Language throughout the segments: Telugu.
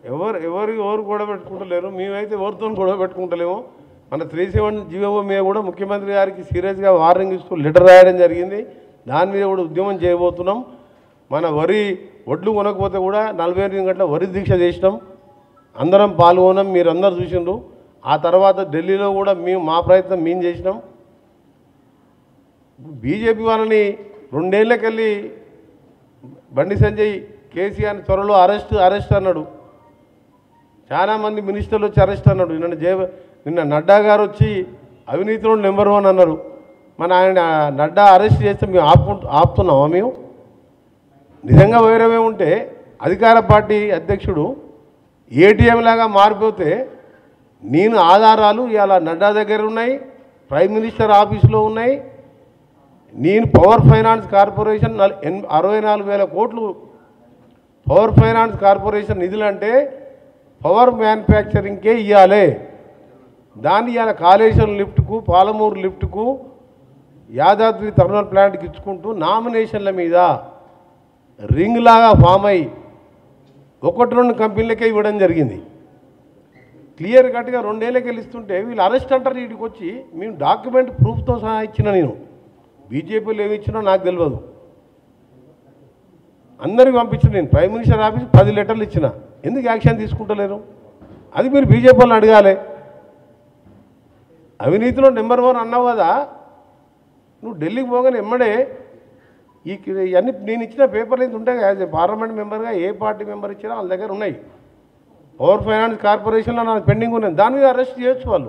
ఎవరు ఎవరు ఎవరు గొడవ పెట్టుకుంటలేరు మేమైతే ఎవరితో గొడవ పెట్టుకుంటలేము మన త్రీ సెవెన్ జీవో మీద కూడా ముఖ్యమంత్రి గారికి సీరియస్గా వార్నింగ్ ఇస్తూ లెటర్ రాయడం జరిగింది దాని మీద కూడా ఉద్యమం చేయబోతున్నాం మన వరి ఒడ్లు కొనకపోతే కూడా నలభై ఎనిమిది గంటల వరి దీక్ష చేసినాం అందరం పాల్గొన్నాం మీరు అందరు చూసిండ్రు ఆ తర్వాత ఢిల్లీలో కూడా మేము మా ప్రయత్నం మేము చేసినాం బీజేపీ వాళ్ళని రెండేళ్ళకెళ్ళి బండి సంజయ్ కేసీఆర్ త్వరలో అరెస్ట్ అరెస్ట్ అన్నాడు చాలామంది మినిస్టర్లు వచ్చి అరెస్ట్ అన్నాడు నిన్న జయ నిన్న నడ్డా గారు వచ్చి అవినీతిలో నెంబర్ వన్ అన్నారు మన ఆయన నడ్డా అరెస్ట్ చేస్తే మేము ఆపు ఆపుతున్నామా మేము నిజంగా వైరమే ఉంటే అధికార పార్టీ అధ్యక్షుడు ఏటీఎం లాగా మారిపోతే నేను ఆధారాలు ఇవాళ నడ్డా దగ్గర ఉన్నాయి ప్రైమ్ మినిస్టర్ ఆఫీసులో ఉన్నాయి నేను పవర్ ఫైనాన్స్ కార్పొరేషన్ నల్- ఎన్- అరవై నాలుగు వేల కోట్లు పవర్ ఫైనాన్స్ కార్పొరేషన్ నిధులు అంటే పవర్ మ్యానుఫ్యాక్చరింగ్కే ఇవ్వాలి దాన్ని ఇవాళ కాళేశ్వరం లిఫ్ట్కు పాలమూరు లిఫ్ట్కు యాదాద్రి థర్మల్ ప్లాంట్కి ఇచ్చుకుంటూ నామినేషన్ల మీద రింగ్ లాగా ఫామ్ అయ్యి ఒకటి రెండు కంపెనీలకే ఇవ్వడం జరిగింది క్లియర్ కట్గా రెండేళ్ళకి వెళ్ళిస్తుంటే వీళ్ళు అరెస్ట్ అంటారు వీటికి వచ్చి మేము డాక్యుమెంట్ ప్రూఫ్తో సహా ఇచ్చిన నేను బీజేపీలో ఏమి ఇచ్చినా నాకు తెలియదు అందరికి పంపించిన నేను ప్రైమ్ మినిస్టర్ ఆఫీస్ పది లెటర్లు ఇచ్చిన ఎందుకు యాక్షన్ తీసుకుంటలేరు అది మీరు బీజేపీ వాళ్ళని అడగాలి అవినీతిలో నెంబర్ వన్ అన్నావు కదా నువ్వు ఢిల్లీకి పోగానే ఎమ్మడే ఈ ఇవన్నీ నేను ఇచ్చిన పేపర్లు ఏంటి ఉంటాయి యాజ్ ఏ పార్లమెంట్ మెంబర్గా ఏ పార్టీ మెంబర్ ఇచ్చినా వాళ్ళ దగ్గర ఉన్నాయి పవర్ ఫైనాన్స్ కార్పొరేషన్లో నాకు పెండింగ్ ఉన్నాయి దాని మీద అరెస్ట్ చేయొచ్చు వాళ్ళు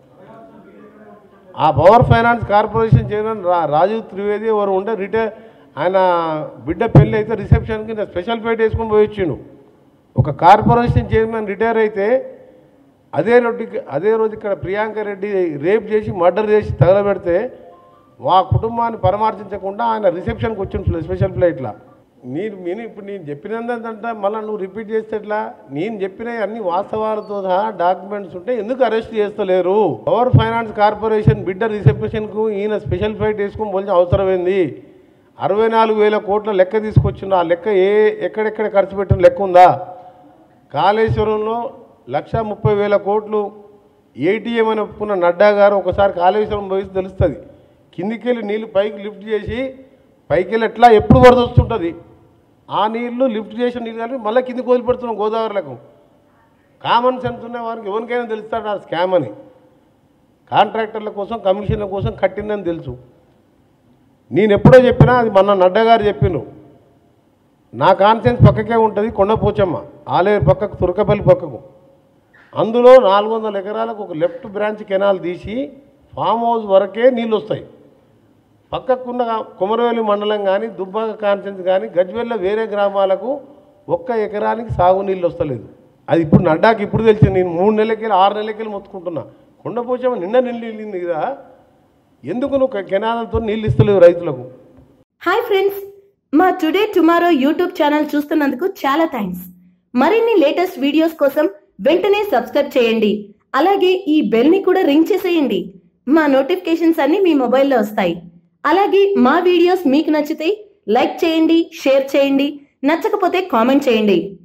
ఆ పవర్ ఫైనాన్స్ కార్పొరేషన్ చైర్మన్ రా రాజీవ్ త్రివేది ఎవరు ఉంటే రిటైర్ ఆయన బిడ్డ పెళ్ళి అయితే రిసెప్షన్కి నేను స్పెషల్ ఫ్లైట్ వేసుకొని పోయి వచ్చిండు ఒక కార్పొరేషన్ చైర్మన్ రిటైర్ అయితే అదే రోజు అదే రోజు ఇక్కడ ప్రియాంక రెడ్డి రేప్ చేసి మర్డర్ చేసి తగలబెడితే మా కుటుంబాన్ని పరామర్శించకుండా ఆయన రిసెప్షన్కి వచ్చిండు స్పెషల్ ఫ్లైట్లో నేను నేను ఇప్పుడు నేను చెప్పినందంటే మళ్ళీ నువ్వు రిపీట్ చేస్తే ఎట్లా నేను చెప్పిన అన్ని వాస్తవాలతో సహా డాక్యుమెంట్స్ ఉంటే ఎందుకు అరెస్ట్ చేస్తలేరు పవర్ ఫైనాన్స్ కార్పొరేషన్ బిడ్డ రిసెప్షన్కు ఈయన స్పెషల్ ఫ్లైట్ వేసుకొని పోల్సిన అవసరం ఏంది అరవై నాలుగు వేల కోట్ల లెక్క తీసుకొచ్చిన ఆ లెక్క ఏ ఎక్కడెక్కడ ఖర్చు పెట్టిన లెక్క ఉందా కాళేశ్వరంలో లక్ష ముప్పై వేల కోట్లు ఏటీఎం అని ఒప్పుకున్న నడ్డా గారు ఒకసారి కాళేశ్వరం పోయి తెలుస్తుంది కిందికి వెళ్ళి నీళ్ళు పైకి లిఫ్ట్ చేసి పైకి వెళ్ళి ఎట్లా ఎప్పుడు వరద వస్తుంటుంది ఆ నీళ్లు లిఫ్ట్ చేసిన నీళ్ళు కలిపి మళ్ళీ కిందికి వదిలిపెడుతున్నాం గోదావరిలకు కామన్ సెన్స్ ఉన్న వారికి ఎవరికైనా తెలుస్తాడు ఆ స్కామ్ అని కాంట్రాక్టర్ల కోసం కమిషన్ల కోసం కట్టిందని తెలుసు నేను ఎప్పుడో చెప్పినా అది మొన్న నడ్డా గారు చెప్పిండు నా కాన్సెన్స్ పక్కకే ఉంటుంది కొండపోచమ్మ ఆలేరు పక్కకు తురకపల్లి పక్కకు అందులో నాలుగు వందల ఎకరాలకు ఒక లెఫ్ట్ బ్రాంచ్ కెనాల్ తీసి ఫామ్ హౌస్ వరకే నీళ్ళు వస్తాయి పక్కకున్న కుమరవేలి మండలం కానీ దుబ్బాక కాన్సెన్స్ కానీ గజ్వెల్ల వేరే గ్రామాలకు ఒక్క ఎకరానికి సాగునీళ్ళు వస్తలేదు అది ఇప్పుడు నడ్డాకి ఇప్పుడు తెలిసింది నేను మూడు నెలలకి ఆరు నెలలకి మొత్తుకుంటున్నా కొండపోచమ్మ నిన్న నీళ్ళు వెళ్ళింది కదా ఎందుకు నువ్వు కెనాలతో నీళ్ళు ఇస్తలేవు రైతులకు హాయ్ ఫ్రెండ్స్ మా టుడే టుమారో యూట్యూబ్ ఛానల్ చూస్తున్నందుకు చాలా థ్యాంక్స్ మరిన్ని లేటెస్ట్ వీడియోస్ కోసం వెంటనే సబ్స్క్రైబ్ చేయండి అలాగే ఈ బెల్ ని కూడా రింగ్ చేసేయండి మా నోటిఫికేషన్స్ అన్ని మీ మొబైల్లో వస్తాయి అలాగే మా వీడియోస్ మీకు నచ్చితే లైక్ చేయండి షేర్ చేయండి నచ్చకపోతే కామెంట్ చేయండి